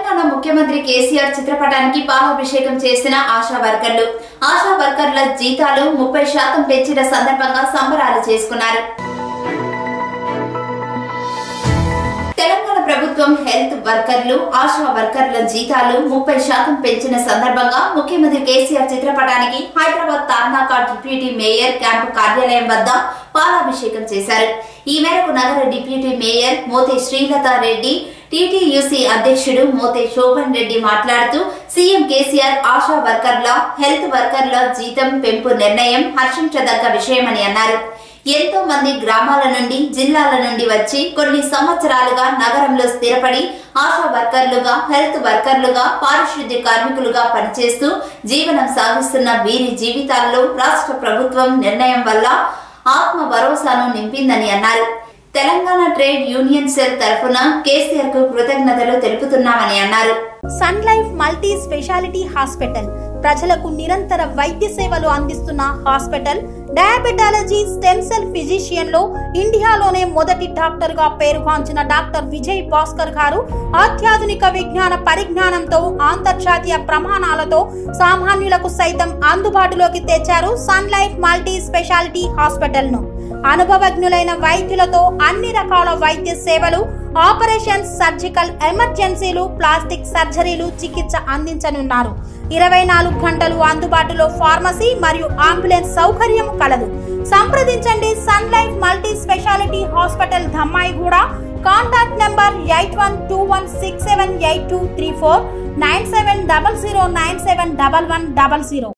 తెలంగాణ ముఖ్యమంత్రి కేసీఆర్ చిత్రపటానికి పాలాభిషేకం చేసిన ఆశా వర్కర్లు ఆశా వర్కర్ల జీతాలు ముప్పై శాతం పెంచిన సందర్భంగా సంబరాలు చేసుకున్నారు తెలంగాణ ప్రభుత్వం హెల్త్ వర్కర్లు ఆశా వర్కర్ల జీతాలు ముప్పై శాతం పెంచిన సందర్భంగా ముఖ్యమంత్రి కేసీఆర్ చిత్రపటానికి Hyderabad Tarnaka deputy mayor camp కార్యాలయం వద్ద పాలాభిషేకం చేశారు ఈ మేరకు నగర deputy mayor Mothe Srilatha Reddy TTUC అధ్యక్షుడు మోతే శోభన్ రెడ్డి మాట్లాడుతూ సీఎం కేసీఆర్ ఆశా వర్కర్ల హెల్త్ వర్కర్ల జీతం పెంపు నిర్ణయం హర్షించదగ్గ విషయమని అన్నారు ఎంతో మంది గ్రామాల నుండి జిల్లాల నుండి వచ్చి కొన్ని సంవత్సరాలుగా నగరంలో స్థిరపడి ఆశా వర్కర్లుగా హెల్త్ వర్కర్లుగా పారిశుద్ధ్య కార్మికులుగా పనిచేస్తూ జీవనం సాగిస్తున్న వీరి జీవితాల్లో రాష్ట్ర ప్రభుత్వం నిర్ణయం వల్ల ఆత్మ భరోసాను నింపిందని అన్నారు తెలంగాణ ట్రేడ్ యూనియన్ సెల్ తరఫున కేసీఆర్ కు కృతజ్ఞతలు తెలుపుతున్నామని అన్నారు sun life multi specialty hospital ప్రజలకు నిరంతర వైద్య సేవలు అందిస్తున్న hospital diabetology stem cell physician లో ఇండియాలోనే మొదటి డాక్టర్ గా పేరుగాంచిన డాక్టర్ విజయ్ భాస్కర్ గారు అత్యాధునిక విజ్ఞాన పరిజ్ఞానంతో అంతర్జాతీయ ప్రమాణాలతో సామాన్యులకు సైతం అందుబాటులోకి తెచ్చారు sun life multi specialty hospital ను అనుభవజ్ఞులైన వైద్యులతో అన్ని రకాల వైద్య సేవలు ఆపరేషన్స్ సర్జికల్ ఎమర్జెన్సీలు ప్లాస్టిక్ సర్జరీలు చికిత్స అందించనున్నారు ఇరవై నాలుగు గంటలు అందుబాటులో ఫార్మసీ మరియు అంబులెన్స్ సౌకర్యం కలదు సంప్రదించండి sun life multi specialty hospital Dammaiguda contact number eight one two one six seven eight two three four nine seven double zero nine seven double one double zero